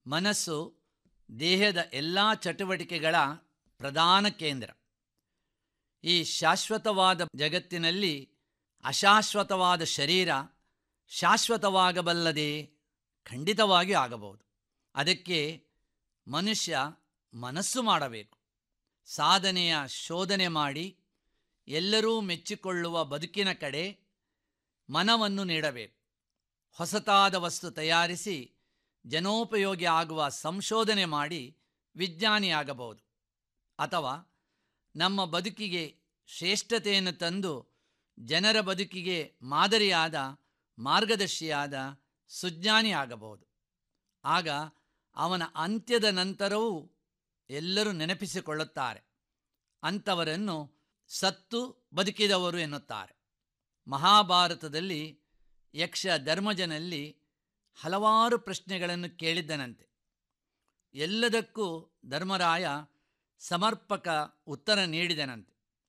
ಮನಸ್ಸು ದೇಹದ ಎಲ್ಲ ಚಟುವಟಿಕೆಗಳ ಪ್ರಧಾನ ಕೇಂದ್ರ ಈ ಶಾಶ್ವತವಾದ ಜಗತ್ತಿನಲ್ಲಿ ಅಶಾಶ್ವತವಾದ ಶರೀರ ಶಾಶ್ವತವಾಗಬಲ್ಲದೆ ಖಂಡಿತವಾಗಿಯೂ ಆಗಬಹುದು ಅದಕ್ಕೆ ಮನುಷ್ಯ ಮನಸ್ಸು ಮಾಡಬೇಕು ಸಾಧನೆಯ ಶೋಧನೆ ಮಾಡಿ ಎಲ್ಲರೂ ಮೆಚ್ಚಿಕೊಳ್ಳುವ ಬದುಕಿನ ಕಡೆ ಮನವನ್ನು ನೀಡಬೇಕು ಹೊಸತಾದ ವಸ್ತು ತಯಾರಿಸಿ ಜನೋಪಯೋಗಿ ಆಗುವ ಸಂಶೋಧನೆ ಮಾಡಿ ವಿಜ್ಞಾನಿಯಾಗಬಹುದು ಅಥವಾ ನಮ್ಮ ಬದುಕಿಗೆ ಶ್ರೇಷ್ಠತೆಯನ್ನು ತಂದು ಜನರ ಬದುಕಿಗೆ ಮಾದರಿಯಾದ ಮಾರ್ಗದರ್ಶಿಯಾದ ಸುಜ್ಞಾನಿ ಆಗಬಹುದು ಆಗ ಅವನ ಅಂತ್ಯದ ನಂತರವೂ ಎಲ್ಲರೂ ನೆನಪಿಸಿಕೊಳ್ಳುತ್ತಾರೆ ಅಂಥವರನ್ನು ಸತ್ತು ಬದುಕಿದವರು ಎನ್ನುತ್ತಾರೆ ಮಹಾಭಾರತದಲ್ಲಿ ಯಕ್ಷ ಧರ್ಮಜನಲ್ಲಿ ಹಲವಾರು ಪ್ರಶ್ನೆಗಳನ್ನು ಕೇಳಿದ್ದನಂತೆ ಎಲ್ಲದಕ್ಕೂ ಧರ್ಮರಾಯ ಸಮರ್ಪಕ ಉತ್ತರ ನೀಡಿದನಂತೆ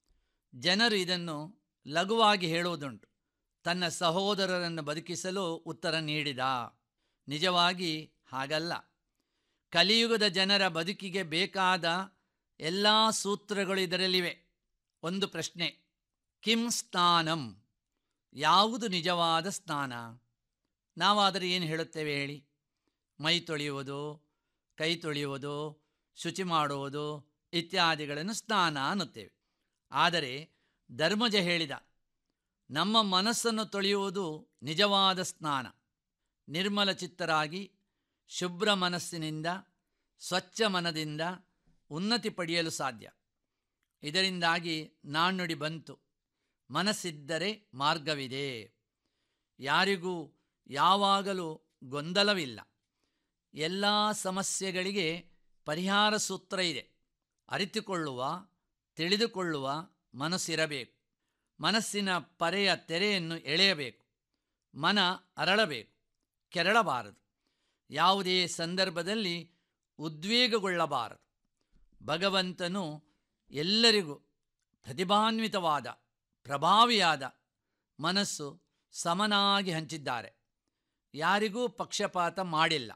ಜನರು ಇದನ್ನು ಲಘುವಾಗಿ ಹೇಳುವುದುಂಟು ತನ್ನ ಸಹೋದರರನ್ನು ಬದುಕಿಸಲು ಉತ್ತರ ನೀಡಿದ ನಿಜವಾಗಿ ಹಾಗಲ್ಲ ಕಲಿಯುಗದ ಜನರ ಬದುಕಿಗೆ ಬೇಕಾದ ಎಲ್ಲ ಸೂತ್ರಗಳು ಇದರಲ್ಲಿವೆ ಒಂದು ಪ್ರಶ್ನೆ ಕಿಂ ಸ್ನಾನಂ ಯಾವುದು ನಿಜವಾದ ಸ್ನಾನ ನಾವಾದರೆ ಏನು ಹೇಳುತ್ತೇವೆ ಹೇಳಿ ಮೈ ತೊಳೆಯುವುದು ಕೈ ತೊಳೆಯುವುದು ಶುಚಿ ಮಾಡುವುದು ಇತ್ಯಾದಿಗಳನ್ನು ಸ್ನಾನ ಅನ್ನುತ್ತೇವೆ ಆದರೆ ಧರ್ಮಜ ಹೇಳಿದ ನಮ್ಮ ಮನಸ್ಸನ್ನು ತೊಳೆಯುವುದು ನಿಜವಾದ ಸ್ನಾನ ನಿರ್ಮಲ ಚಿತ್ತರಾಗಿ ಶುಭ್ರ ಮನಸ್ಸಿನಿಂದ ಸ್ವಚ್ಛ ಮನದಿಂದ ಉನ್ನತಿ ಪಡೆಯಲು ಸಾಧ್ಯ ಇದರಿಂದಾಗಿ ನಾಣ್ಣುಡಿ ಬಂತು ಮನಸ್ಸಿದ್ದರೆ ಮಾರ್ಗವಿದೆ ಯಾರಿಗೂ ಯಾವಾಗಲೂ ಗೊಂದಲವಿಲ್ಲ ಎಲ್ಲ ಸಮಸ್ಯೆಗಳಿಗೆ ಪರಿಹಾರ ಸೂತ್ರ ಇದೆ ಅರಿತುಕೊಳ್ಳುವ ತಿಳಿದುಕೊಳ್ಳುವ ಮನಸ್ಸಿರಬೇಕು ಮನಸ್ಸಿನ ಪರೆಯ ತೆರೆಯನ್ನು ಎಳೆಯಬೇಕು ಮನ ಅರಳಬೇಕು ಕೆರಳಬಾರದು ಯಾವುದೇ ಸಂದರ್ಭದಲ್ಲಿ ಉದ್ವೇಗಗೊಳ್ಳಬಾರದು ಭಗವಂತನು ಎಲ್ಲರಿಗೂ ಪ್ರತಿಭಾನ್ವಿತವಾದ ಪ್ರಭಾವಿಯಾದ ಮನಸ್ಸು ಸಮನಾಗಿ ಹಂಚಿದ್ದಾರೆ ಯಾರಿಗೂ ಪಕ್ಷಪಾತ ಮಾಡಿಲ್ಲ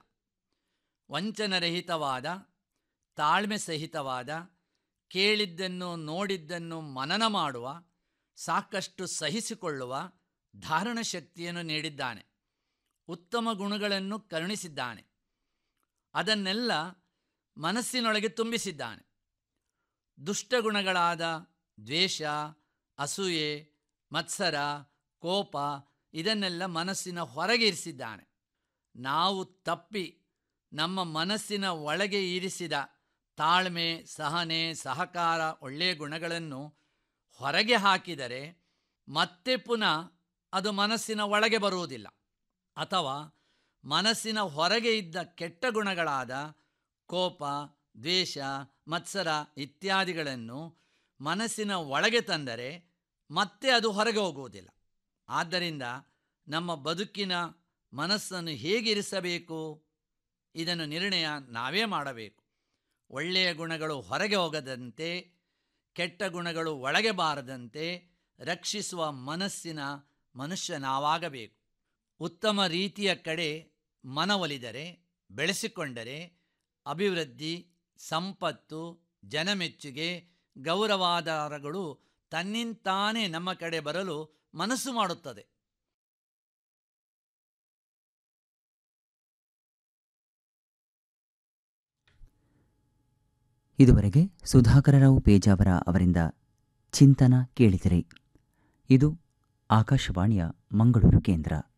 ವಂಚನರಹಿತವಾದ ತಾಳ್ಮೆ ಸಹಿತವಾದ ಕೇಳಿದ್ದನ್ನು ನೋಡಿದ್ದನ್ನು ಮನನ ಮಾಡುವ ಸಾಕಷ್ಟು ಸಹಿಸಿಕೊಳ್ಳುವ ಧಾರಣ ಶಕ್ತಿಯನ್ನು ನೀಡಿದ್ದಾನೆ ಉತ್ತಮ ಗುಣಗಳನ್ನು ಕರುಣಿಸಿದ್ದಾನೆ ಅದನ್ನೆಲ್ಲ ಮನಸ್ಸಿನೊಳಗೆ ತುಂಬಿಸಿದ್ದಾನೆ ದುಷ್ಟಗುಣಗಳಾದ ದ್ವೇಷ ಅಸೂಯೆ ಮತ್ಸರ ಕೋಪ ಇದನ್ನೆಲ್ಲ ಮನಸ್ಸಿನ ಹೊರಗೆ ಇರಿಸಿದ್ದಾನೆ ನಾವು ತಪ್ಪಿ ನಮ್ಮ ಮನಸ್ಸಿನ ಒಳಗೆ ಇರಿಸಿದ ತಾಳ್ಮೆ ಸಹನೆ ಸಹಕಾರ ಒಳ್ಳೆಯ ಗುಣಗಳನ್ನು ಹೊರಗೆ ಹಾಕಿದರೆ ಮತ್ತೆ ಪುನಃ ಅದು ಮನಸ್ಸಿನ ಒಳಗೆ ಬರುವುದಿಲ್ಲ ಅಥವಾ ಮನಸ್ಸಿನ ಹೊರಗೆ ಇದ್ದ ಕೆಟ್ಟ ಗುಣಗಳಾದ ಕೋಪ ದ್ವೇಷ ಮತ್ಸರ ಇತ್ಯಾದಿಗಳನ್ನು ಮನಸ್ಸಿನ ಒಳಗೆ ತಂದರೆ ಮತ್ತೆ ಅದು ಹೊರಗೆ ಹೋಗುವುದಿಲ್ಲ ಆದ್ದರಿಂದ ನಮ್ಮ ಬದುಕಿನ ಮನಸ್ಸನ್ನು ಹೇಗಿರಿಸಬೇಕು ಇದನ್ನು ನಿರ್ಣಯ ನಾವೇ ಮಾಡಬೇಕು ಒಳ್ಳೆಯ ಗುಣಗಳು ಹೊರಗೆ ಹೋಗದಂತೆ ಕೆಟ್ಟ ಗುಣಗಳು ಒಳಗೆ ಬಾರದಂತೆ ರಕ್ಷಿಸುವ ಮನಸ್ಸಿನ ಮನುಷ್ಯ ನಾವಾಗಬೇಕು ಉತ್ತಮ ರೀತಿಯ ಕಡೆ ಮನವೊಲಿದರೆ ಬೆಳೆಸಿಕೊಂಡರೆ ಅಭಿವೃದ್ಧಿ ಸಂಪತ್ತು ಜನಮೆಚ್ಚುಗೆ ಗೌರವಾಧಾರಗಳು ತನ್ನಿಂತಾನೇ ನಮ್ಮ ಕಡೆ ಬರಲು ಮನಸ್ಸು ಮಾಡುತ್ತದೆ ಇದುವರೆಗೆ ಸುಧಾಕರರಾವ್ ಪೇಜಾವರ ಅವರಿಂದ ಚಿಂತನ ಕೇಳಿದಿರಿ ಇದು ಆಕಾಶವಾಣಿಯ ಮಂಗಳೂರು ಕೇಂದ್ರ